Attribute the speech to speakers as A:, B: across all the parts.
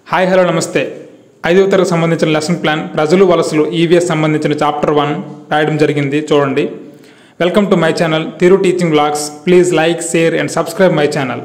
A: hi hello నమస్తే ఐదవ తరగతి సంబంధించిన లెసన్ ప్లాన్ ప్రజలు వలసలు ఈవీఎస్ సంబంధించిన చాప్టర్ వన్ రాయడం జరిగింది చూడండి welcome to my channel Thiru teaching blogs please like share and subscribe my channel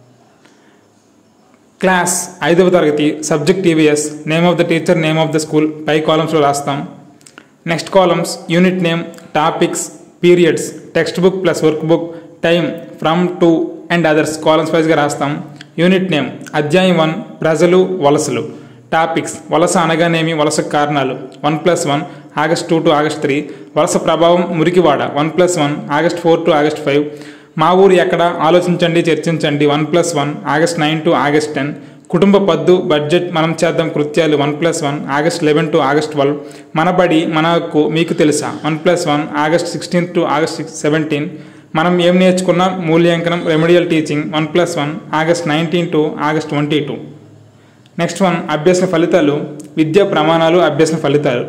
A: class ఐదవ తరగతి subject EVS name of the teacher name of the school పై కాలమ్స్లో రాస్తాం next columns unit name topics periods textbook plus workbook time from to and others columns వైజ్గా రాస్తాం unit name అధ్యాయం one ప్రజలు వలసలు టాపిక్స్ వలస అనగానేమి వలస కారణాలు one plus one August two to August three వలస ప్రభావం మురికివాడ one plus one August four to August five మా ఊరు ఎక్కడ ఆలోచించండి చర్చించండి one plus one August nine to August ten కుటుంబ పద్దు బడ్జెట్ మనం చేద్దాం కృత్యాలు one plus one August eleven to August twelve మన బడి మన హక్కు మీకు తెలుసా one plus one August sixteenth to August seventeen మనం ఏం నేర్చుకున్నాం మూల్యాంకనం remedial teaching one plus one August nineteen to August twenty two next one అభ్యసన ఫలితాలు విద్యా ప్రమాణాలు అభ్యసన ఫలితాలు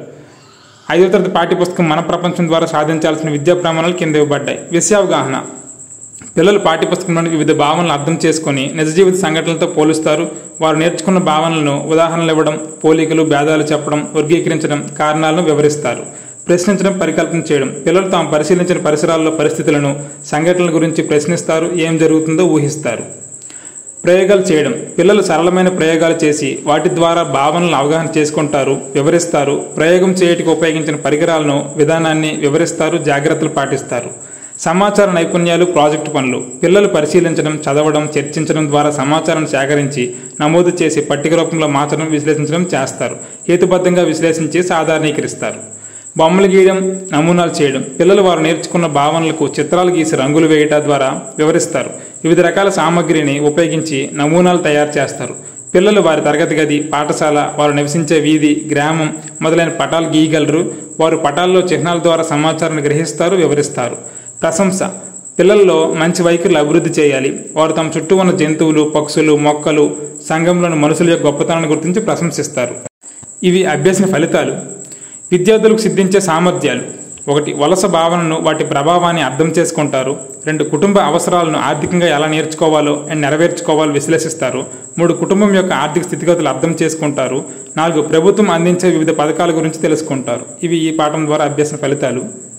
A: ఐదవ తరగతి పాఠ్యపుస్తకం మన ప్రపంచం ద్వారా సాధించాల్సిన విద్యా ప్రమాణాలు కింద ఇవ్వబడ్డాయి విషయావగాహన పిల్లలు పాఠ్యపుస్తకంలోని వివిధ భావనలు అర్థం చేసుకొని నిజ జీవిత సంఘటనలతో పోలుస్తారు వారు నేర్చుకున్న భావనలను ఉదాహరణలు ఇవ్వడం పోలికలు భేదాలు చెప్పడం వర్గీకరించడం కారణాలను వివరిస్తారు ప్రశ్నించడం పరికల్పన చేయడం పిల్లలు తాము పరిశీలించిన పరిసరాల్లో పరిస్థితులను సంఘటనల గురించి ప్రశ్నిస్తారు ఏం జరుగుతుందో ఊహిస్తారు ప్రయోగాలు చేయడం పిల్లలు సరళమైన ప్రయోగాలు చేసి వాటి ద్వారా భావనలను అవగాహన చేసుకుంటారు వివరిస్తారు ప్రయోగం చేయటికి ఉపయోగించిన పరికరాలను విధానాన్ని వివరిస్తారు జాగ్రత్తలు పాటిస్తారు సమాచార నైపుణ్యాలు ప్రాజెక్టు పనులు పిల్లలు పరిశీలించడం చదవడం చర్చించడం ద్వారా సమాచారాన్ని సేకరించి నమోదు చేసి పట్టిక రూపంలో మార్చడం విశ్లేషించడం చేస్తారు హేతుబద్ధంగా విశ్లేషించి సాధారణీకరిస్తారు బొమ్మలు గీయడం నమూనాలు చేయడం పిల్లలు వారు నేర్చుకున్న భావనలకు చిత్రాలు గీసి రంగులు వేయటం ద్వారా వివరిస్తారు వివిధ రకాల సామగ్రిని ఉపయోగించి నమూనాలు తయారు చేస్తారు పిల్లలు వారి తరగతి గది పాఠశాల వారు నివసించే వీధి గ్రామం మొదలైన పటాలు గీయగలరు వారు పటాల్లో చిహ్నాల ద్వారా సమాచారాన్ని గ్రహిస్తారు వివరిస్తారు ప్రశంస పిల్లల్లో మంచి వైఖరులు అభివృద్ధి చేయాలి వారు తమ చుట్టూ ఉన్న జంతువులు పక్షులు మొక్కలు సంఘంలోని మనుషుల యొక్క గొప్పతనాన్ని గుర్తించి ప్రశంసిస్తారు ఇవి అభ్యసన ఫలితాలు విద్యార్థులకు సిద్ధించే సామర్థ్యాలు ఒకటి వలస భావనను వాటి ప్రభావాన్ని అర్థం చేసుకుంటారు రెండు కుటుంబ అవసరాలను ఆర్థికంగా ఎలా నేర్చుకోవాలో అండ్ నెరవేర్చుకోవాలో విశ్లేషిస్తారు మూడు కుటుంబం యొక్క ఆర్థిక స్థితిగతులు అర్థం చేసుకుంటారు నాలుగు ప్రభుత్వం అందించే వివిధ పథకాల గురించి తెలుసుకుంటారు ఇవి ఈ పాఠం ద్వారా అభ్యసన ఫలితాలు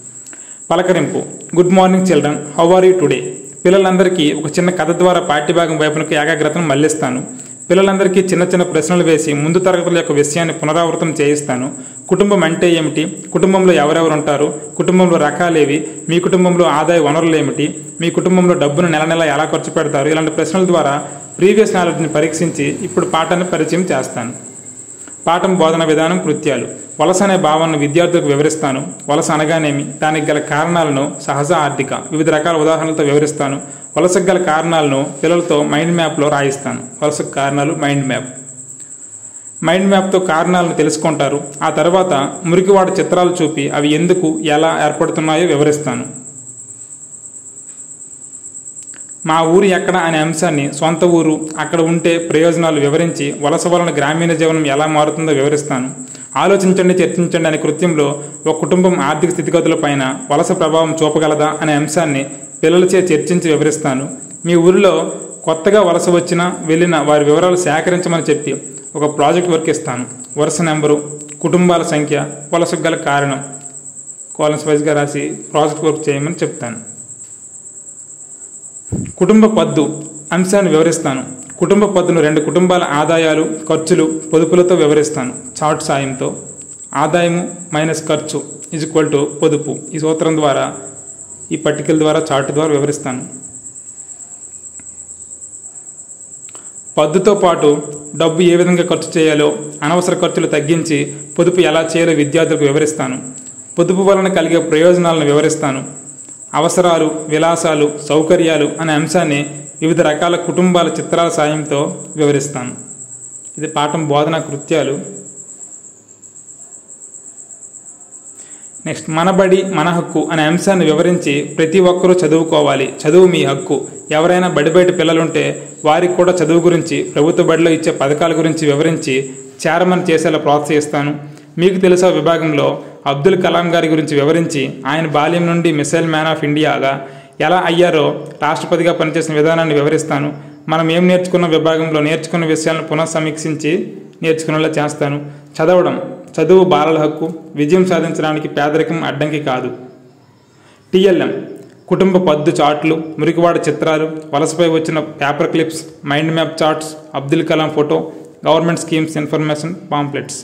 A: పలకరింపు good morning children how are you today పిల్లలందరికీ ఒక చిన్న కథ ద్వారా పాఠ్యభాగం వైపునకు ఏకాగ్రతను మళ్లిస్తాను పిల్లలందరికీ చిన్న చిన్న ప్రశ్నలు వేసి ముందు తరగతుల యొక్క విషయాన్ని పునరావృతం చేయిస్తాను కుటుంబం అంటే ఏమిటి కుటుంబంలో ఎవరెవరు ఉంటారు కుటుంబంలో రకాలేవి మీ కుటుంబంలో ఆదాయ వనరులు ఏమిటి మీ కుటుంబంలో డబ్బును నెల నెల ఎలా ఖర్చు పెడతారు ఇలాంటి ప్రశ్నల ద్వారా ప్రీవియస్ నాలెడ్జ్ని పరీక్షించి ఇప్పుడు పాఠాన్ని పరిచయం చేస్తాను పాఠం బోధన విధానం కృత్యాలు వలస అనే భావనను విద్యార్థులకు వివరిస్తాను వలస అనగానేమి దానికి గల కారణాలను సహజ ఆర్థిక వివిధ రకాల ఉదాహరణలతో వివరిస్తాను వలసకు గల కారణాలను పిల్లలతో మైండ్ మ్యాప్లో రాయిస్తాను వలసకు కారణాలు మైండ్ మ్యాప్ మైండ్ మ్యాప్తో కారణాలను తెలుసుకుంటారు ఆ తర్వాత మురికివాడ చిత్రాలు చూపి అవి ఎందుకు ఎలా ఏర్పడుతున్నాయో వివరిస్తాను మా ఊరు ఎక్కడ అనే అంశాన్ని సొంత ఊరు అక్కడ ఉంటే ప్రయోజనాలు వివరించి వలస వలన గ్రామీణ జీవనం ఎలా మారుతుందో వివరిస్తాను ఆలోచించండి చర్చించండి అనే కృత్యంలో ఒక కుటుంబం ఆర్థిక స్థితిగతులపైన వలస ప్రభావం చూపగలదా అనే అంశాన్ని పిల్లలచే చర్చించి వివరిస్తాను మీ ఊరిలో కొత్తగా వలస వచ్చిన వెళ్ళిన వారి వివరాలు సేకరించమని చెప్పి ఒక ప్రాజెక్ట్ వర్క్ ఇస్తాను వరుస నెంబరు కుటుంబాల సంఖ్య వలసకు గల కారణం కాలమ్స్ వైజ్గా రాసి ప్రాజెక్ట్ వర్క్ చేయమని చెప్తాను కుటుంబ పద్దు అంశాన్ని వివరిస్తాను కుటుంబ పద్దును రెండు కుటుంబాల ఆదాయాలు ఖర్చులు పొదుపులతో వివరిస్తాను చార్ట్ సాయంతో ఆదాయము మైనస్ ఖర్చు ఈజ్ ఈక్వల్ టు పొదుపు ఈ సూత్రం ద్వారా ఈ పట్టికల ద్వారా చార్ట్ ద్వారా వివరిస్తాను పద్దుతో పాటు డబ్బు ఏ విధంగా ఖర్చు చేయాలో అనవసర ఖర్చులు తగ్గించి పొదుపు ఎలా చేయాలో విద్యార్థులకు వివరిస్తాను పొదుపు వలన కలిగే ప్రయోజనాలను వివరిస్తాను అవసరాలు విలాసాలు సౌకర్యాలు అనే అంశాన్ని వివిధ రకాల కుటుంబాల చిత్రాల సాయంతో వివరిస్తాను ఇది పాఠం బోధన కృత్యాలు నెక్స్ట్ మన బడి మన హక్కు అనే అంశాన్ని వివరించి ప్రతి ఒక్కరూ చదువుకోవాలి చదువు మీ హక్కు ఎవరైనా బడి బయట పిల్లలుంటే వారికి కూడా చదువు గురించి ప్రభుత్వ బడిలో ఇచ్చే పథకాల గురించి వివరించి చేరమని చేసేలా ప్రోత్సహిస్తాను మీకు తెలుసా విభాగంలో అబ్దుల్ కలాం గారి గురించి వివరించి ఆయన బాల్యం నుండి మిసైల్ మ్యాన్ ఆఫ్ ఇండియాగా ఎలా అయ్యారో రాష్ట్రపతిగా పనిచేసిన విధానాన్ని వివరిస్తాను మనం ఏం నేర్చుకున్న విభాగంలో నేర్చుకున్న విషయాలను పునః సమీక్షించి నేర్చుకునేలా చేస్తాను చదవడం చదువు బాలల హక్కు విజయం సాధించడానికి పేదరికం అడ్డంకి కాదు టిఎల్ఎం కుటుంబ పద్దు చార్ట్లు మురికివాడ చిత్రాలు వలసపై వచ్చిన paper clips mind map charts Abdul Kalam photo government schemes information pamphlets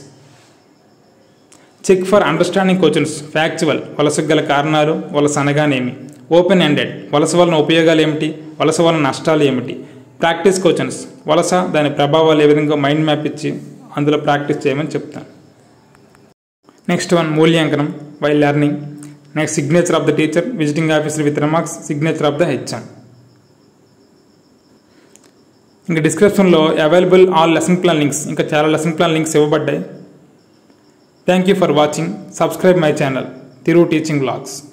A: check for understanding questions factual వలసకు గల కారణాలు వలస అనగానేమి ఓపెన్ ఎండెడ్ వలస వలన ఉపయోగాలు ఏమిటి వలస వలన నష్టాలు ఏమిటి ప్రాక్టీస్ క్వశ్చన్స్ వలస దాని ప్రభావాలు ఏ విధంగా మైండ్ మ్యాప్ ఇచ్చి అందులో ప్రాక్టీస్ చేయమని చెప్తాను నెక్స్ట్ వన్ మూల్యాంకనం why learning next signature of the teacher visiting officer with remarks signature of the HM ఇంకా డిస్క్రిప్షన్లో available all lesson plan links ఇంకా చాలా లెసన్ ప్లాన్ లింక్స్ ఇవ్వబడ్డాయి thank you for watching subscribe my channel Thiru teaching blogs